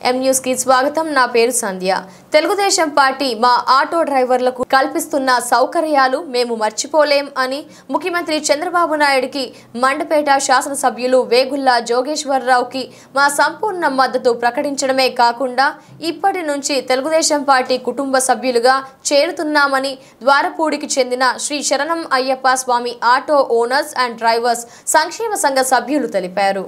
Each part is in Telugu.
ఎం న్యూస్ కి స్వాగతం నా పేరు సంధ్య తెలుగుదేశం పార్టీ మా ఆటో డ్రైవర్లకు కల్పిస్తున్న సౌకర్యాలు మేము మర్చిపోలేం అని ముఖ్యమంత్రి చంద్రబాబు నాయుడికి మండపేట శాసనసభ్యులు వేగుల్లా జోగేశ్వరరావుకి మా సంపూర్ణ మద్దతు ప్రకటించడమే కాకుండా ఇప్పటి నుంచి తెలుగుదేశం పార్టీ కుటుంబ సభ్యులుగా చేరుతున్నామని ద్వారపూడికి చెందిన Shri Sharanam Ayyappa Swamy auto owners and drivers సంక్షేమ సంఘ సభ్యులు తెలిపారు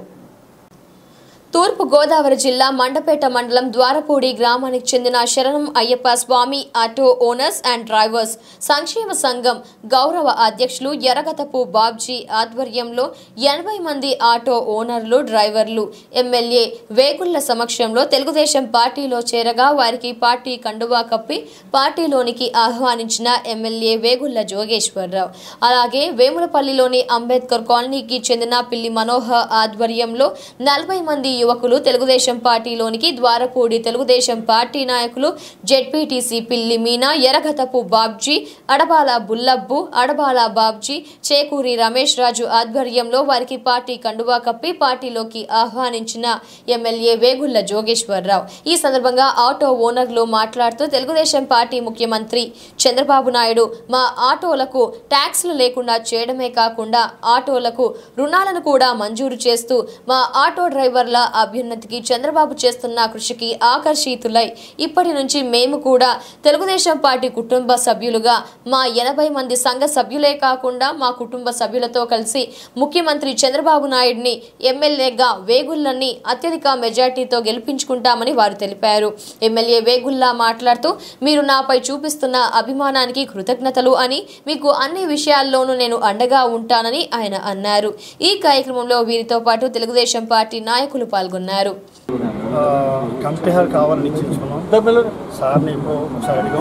తూర్పు గోదావరి జిల్లా మండపేట మండలం ద్వారపూడి గ్రామానికి చెందిన Sharanam Ayyappa Swamy auto owners and drivers సంక్షేమ సంఘం గౌరవ అధ్యక్షులు ఎరగతపు బాబ్జీ ఆధ్వర్యంలో ఎనభై మంది ఆటో ఓనర్లు డ్రైవర్లు ఎమ్మెల్యే వేగుళ్ల సమక్షంలో తెలుగుదేశం పార్టీలో చేరగా వారికి పార్టీ కండువా కప్పి పార్టీలోనికి ఆహ్వానించిన ఎమ్మెల్యే వేగుళ్ల జోగేశ్వరరావు అలాగే వేములపల్లిలోని అంబేద్కర్ కాలనీకి చెందిన పిల్లి మనోహర్ ఆధ్వర్యంలో నలభై మంది యువకులు తెలుగుదేశం పార్టీలోనికి ద్వారపూడి తెలుగుదేశం పార్టీ నాయకులు జెడ్పీటీసీ పిల్లి మీనా ఎరగతపు బాబ్జీ అడబాల బుల్లబ్బు అడబాల బాబ్జీ చేకూరి రమేష్ రాజు ఆధ్వర్యంలో వారికి పార్టీ కండువా కప్పి పార్టీలోకి ఆహ్వానించిన ఎమ్మెల్యే వేగుళ్ల జోగేశ్వరరావు ఈ సందర్భంగా ఆటో ఓనర్లు మాట్లాడుతూ తెలుగుదేశం పార్టీ ముఖ్యమంత్రి చంద్రబాబు నాయుడు మా ఆటోలకు ట్యాక్స్లు లేకుండా చేయడమే కాకుండా ఆటోలకు రుణాలను కూడా మంజూరు చేస్తూ మా ఆటో డ్రైవర్ల అభ్యున్నతికి చంద్రబాబు చేస్తున్న కృషికి ఆకర్షితులై ఇప్పటి నుంచి మేము కూడా తెలుగుదేశం పార్టీ కుటుంబ సభ్యులుగా మా ఎనభై మంది సంఘ సభ్యులే కాకుండా మా కుటుంబ సభ్యులతో కలిసి ముఖ్యమంత్రి చంద్రబాబు నాయుడిని ఎమ్మెల్యేగా వేగుళ్లని అత్యధిక మెజార్టీతో గెలిపించుకుంటామని వారు తెలిపారు ఎమ్మెల్యే వేగుల్లా మాట్లాడుతూ మీరు నాపై చూపిస్తున్న అభిమానానికి కృతజ్ఞతలు అని మీకు అన్ని విషయాల్లోనూ నేను అండగా ఉంటానని ఆయన అన్నారు ఈ కార్యక్రమంలో వీరితో పాటు తెలుగుదేశం పార్టీ నాయకులు పాల్గొన్నారు ఆ, కమిటీ హాల్ కావాలని నిశ్చయించుకున్నాం సార్ని ఇప్పుడు ఒకసారి అడిగాం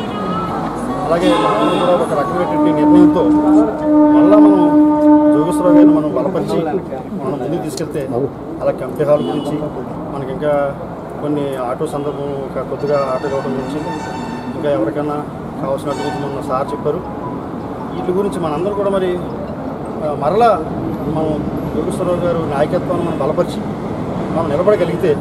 అలాగే మనం కూడా ఒక రకమైనటువంటి నిర్ణయంతో మళ్ళా మనం జోగేశ్వరరావు గారిని మనం బలపరిచి మనం ముందుకు తీసుకెళ్తే అలా కమిటీ హాల్ గురించి మనకి ఇంకా కొన్ని ఆటో సందర్భం ఒక కొద్దిగా ఆటో కావడం గురించి ఇంకా ఎవరికైనా కావాల్సిన వాటి గురించి మొన్న సార్ చెప్పారు వీటి గురించి మనందరం కూడా మరి ఆ, మరలా మనం జోగేశ్వరరావు గారు నాయకత్వాన్ని మనం బలపరిచి మనం నిలబడగలిగితే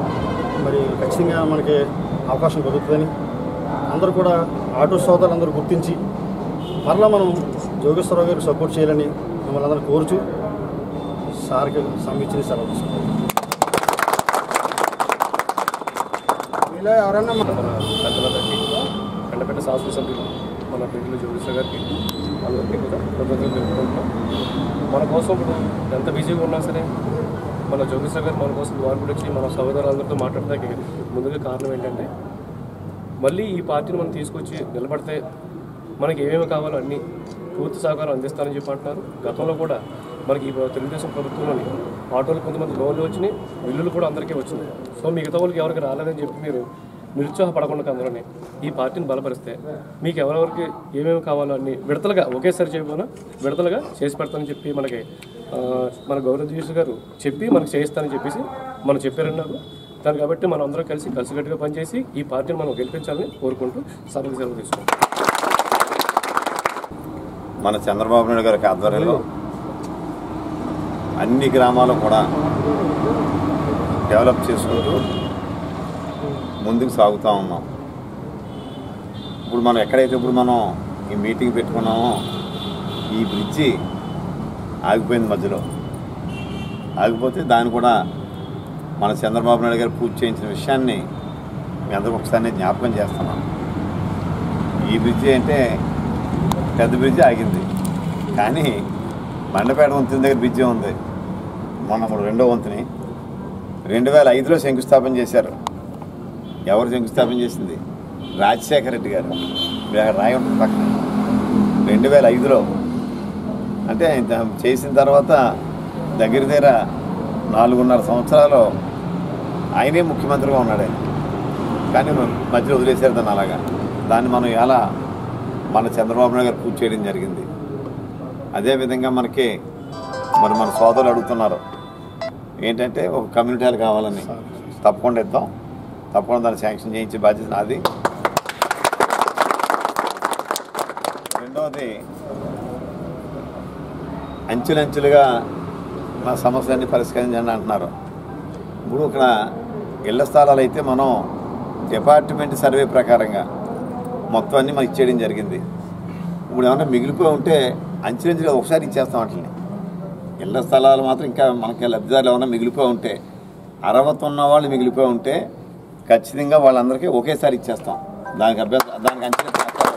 మరి ఖచ్చితంగా మనకి అవకాశం కుదురుతుందని అందరూ కూడా ఆటో సోదరులందరూ గుర్తించి మరలా మనం జోగేశ్వరరావు గారికి సపోర్ట్ చేయాలని మిమ్మల్ని అందరూ కోరుచు సార్కి సమీక్షని సెలవు తీసుకుంటాం మీలో ఎవరన్నా మన పెద్దలందరికీ కండపేట శాసన సభ్యులు మన పెద్దలు జోగేశ్వర గారికి అందరికీ కూడా కృతజ్ఞతలు తెలుపుకుంటున్నాం మన కోసం ఇప్పుడు ఎంత బిజీగా ఉన్నా సరే మన జోగేశ్వర గారు మన కోసం వారు కూడా వచ్చి మన సహోదరులందరితో మాట్లాడడానికి ముందుగా కారణం ఏంటంటే మళ్ళీ ఈ పార్టీని మనం తీసుకొచ్చి నిలబడితే మనకి ఏమేమి కావాలో అన్నీ పూర్తి సహకారం అందిస్తారని చెప్పి అంటున్నారు గతంలో కూడా మనకి ఈ తెలుగుదేశం ప్రభుత్వంలోని ఆటోలు కొంతమంది లోన్లు వచ్చినాయి బిల్లులు కూడా అందరికీ వచ్చినాయి సో మిగతా వాళ్ళకి ఎవరికి రాలేదని చెప్పి మీరు నిరుత్సాహపడకుండా అందులోనే ఈ పార్టీని బలపరిస్తే మీకు ఎవరెవరికి ఏమేమి కావాలో అన్ని విడతలుగా ఒకేసారి చేయకపోయినా విడతలుగా చేసి పెడతానని చెప్పి మనకి ఆ, మన గౌరవ దీక్ష గారు చెప్పి మనకు చేయిస్తానని చెప్పేసి మనం చెప్పారన్నారు దాన్ని కాబట్టి మనం అందరం కలిసి కలిసికట్టుగా పనిచేసి ఈ పార్టీని మనం గెలిపించాలని కోరుకుంటూ సభకు సెలవు తీసుకుంటాం మన చంద్రబాబు నాయుడు గారికి ఆధ్వర్యంలో అన్ని గ్రామాలు కూడా డెవలప్ చేసుకుంటూ ముందుకు సాగుతూ ఉన్నాం ఇప్పుడు మనం ఎక్కడైతే ఇప్పుడు మనం ఈ మీటింగ్ పెట్టుకున్నామో ఈ బ్రిడ్జి ఆగిపోయింది మధ్యలో ఆగిపోతే దాన్ని కూడా మన చంద్రబాబు నాయుడు గారు పూర్తి చేయించిన విషయాన్ని మీ అందరూ ఒకసారి నేను జ్ఞాపకం చేస్తున్నాను ఈ బ్రిడ్జి అంటే పెద్ద బ్రిడ్జి ఆగింది కానీ బండపేట వంతెన దగ్గర బ్రిడ్జి ఉంది మొన్న మూడు రెండో వంతుని రెండు వేల ఐదులో శంకుస్థాపన చేశారు ఎవరు శంకుస్థాపన చేసింది రాజశేఖర రెడ్డి గారు ఇప్పుడు అక్కడ రాయి ఉంటుంది పక్కన రెండు వేల ఐదులో అంటే ఇంత చేసిన తర్వాత దగ్గర దగ్గర నాలుగున్నర సంవత్సరాలు ఆయనే ముఖ్యమంత్రిగా ఉన్నాడు ఆయన కానీ మధ్యలో వదిలేశారు దాన్ని అలాగా దాన్ని మనం ఎలా మన చంద్రబాబు నాయుడు గారు పూర్తి చేయడం జరిగింది అదేవిధంగా మనకి మరి మన సోదరులు అడుగుతున్నారు ఏంటంటే ఒక కమ్యూనిటీ హాల్ కావాలని తప్పకుండా ఇద్దాం తప్పకుండా దాన్ని శాంక్షన్ చేయించే బాధ్యత నాది రెండవది అంచులంచులుగా మా సమస్యలన్నీ పరిష్కరించండి అంటున్నారు ఇప్పుడు ఇక్కడ ఇళ్ల స్థలాలు అయితే మనం డిపార్ట్మెంట్ సర్వే ప్రకారంగా మొత్తం అన్నీ మనకి ఇచ్చేయడం జరిగింది ఇప్పుడు ఏమన్నా మిగిలిపోయి ఉంటే అంచెలంచెలుగా ఒకసారి ఇచ్చేస్తాం వాటిని ఇళ్ల స్థలాలు మాత్రం ఇంకా మనకి లబ్ధిదారులు ఏమైనా మిగిలిపోయి ఉంటే అర్హత ఉన్న వాళ్ళు మిగిలిపోయి ఉంటే ఖచ్చితంగా వాళ్ళందరికీ ఒకేసారి ఇచ్చేస్తాం దానికి అభ్యర్థి దానికి అంచెలు చేస్తాం.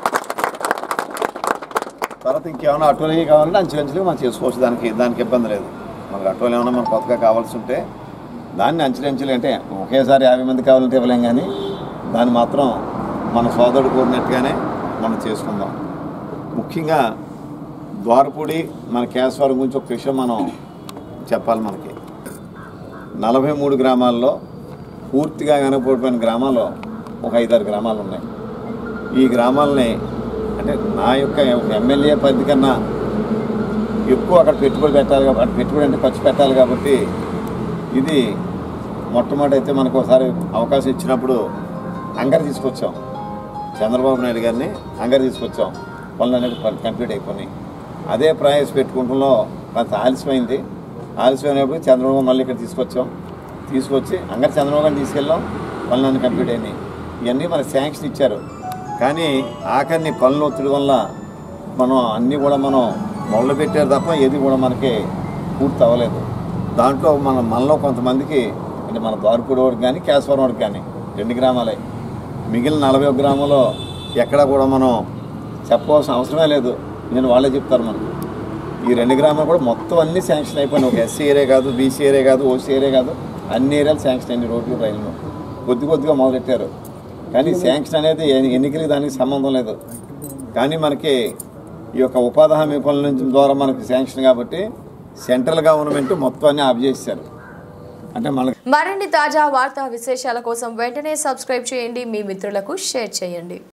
తర్వాత ఇంకేమైనా అటువలే కావాలంటే అంచెలంచెలుగా మనం చేసుకోవచ్చు దానికి దానికి ఇబ్బంది లేదు మనకు అటువలు ఏమైనా మనకు కొత్తగా కావాల్సి ఉంటే దాన్ని అంచెలంచెలు అంటే ఒకేసారి యాభై మంది కావాలంటే ఇవ్వలేం కానీ దాన్ని మాత్రం మన సోదరుడు కోరినట్టుగానే మనం చేసుకుందాం ముఖ్యంగా ద్వారపూడి మన కేశవరం గురించి ఒక విషయం మనం చెప్పాలి మనకి నలభై మూడు గ్రామాల్లో పూర్తిగా కనపడిపోయిన గ్రామాలు ఒక ఐదారు గ్రామాలు ఉన్నాయి ఈ గ్రామాలని అంటే నా యొక్క ఎమ్మెల్యే పరిధి కన్నా ఎక్కువ అక్కడ పెట్టుబడి పెట్టాలి కాబట్టి అక్కడ పెట్టుబడి అంటే ఖర్చు పెట్టాలి కాబట్టి ఇది మొట్టమొదటి అయితే మనకు ఒకసారి అవకాశం ఇచ్చినప్పుడు అంగర్ తీసుకొచ్చాం చంద్రబాబు నాయుడు గారిని అంగర్ తీసుకొచ్చాం పనులు అనేది కంప్లీట్ అయిపోయినాయి అదే ప్రయాస పెట్టుకుంటంలో కొంత ఆలస్యమైంది ఆలస్యమైనప్పుడు చంద్రబాబు మళ్ళీ ఇక్కడ తీసుకొచ్చాం తీసుకొచ్చి అంగర్ చంద్రబాబు గారిని తీసుకెళ్ళాం పనులన్నీ కంప్లీట్ అయినాయి ఇవన్నీ మనకు శాంక్షన్ ఇచ్చారు కానీ ఆఖరిని పనులు ఒత్తిడి వల్ల మనం అన్నీ కూడా మనం మొదలు పెట్టారు తప్ప ఏది కూడా మనకి పూర్తి అవ్వలేదు దాంట్లో మన మనలో కొంతమందికి అంటే మన ద్వారపూడి వాడికి కానీ కేశవరం వాడికి కానీ రెండు గ్రామాలే మిగిలిన నలభై ఒక గ్రామంలో ఎక్కడా కూడా మనం చెప్పవలసిన అవసరమే లేదు నేను వాళ్ళే చెప్తారు మనకు ఈ రెండు గ్రామాలు కూడా మొత్తం అన్ని శాంక్షన్ అయిపోయినాయి ఒక ఎస్సీ ఏరియా కాదు బీసీ ఏరియా కాదు ఓసీ ఏరియా కాదు అన్ని ఏరియాలు శాంక్షన్ అయింది రోడ్లు రైళ్ళు కొద్ది కొద్దిగా మొదలెట్టారు కానీ శాంక్షన్ అనేది ఎన్ని- ఎన్నికలకి దానికి సంబంధం లేదు కానీ మనకి ఈ యొక్క ఉపాధి హామీ పనుల నుంచి ద్వారా మనకి శాంక్షన్ కాబట్టి సెంట్రల్ గవర్నమెంట్ మొత్తం అన్ని ఆఫ్ చేశారు అంటే మనకి మరిన్ని తాజా వార్తా విశేషాల కోసం వెంటనే సబ్స్క్రైబ్ చేయండి మీ మిత్రులకు షేర్ చేయండి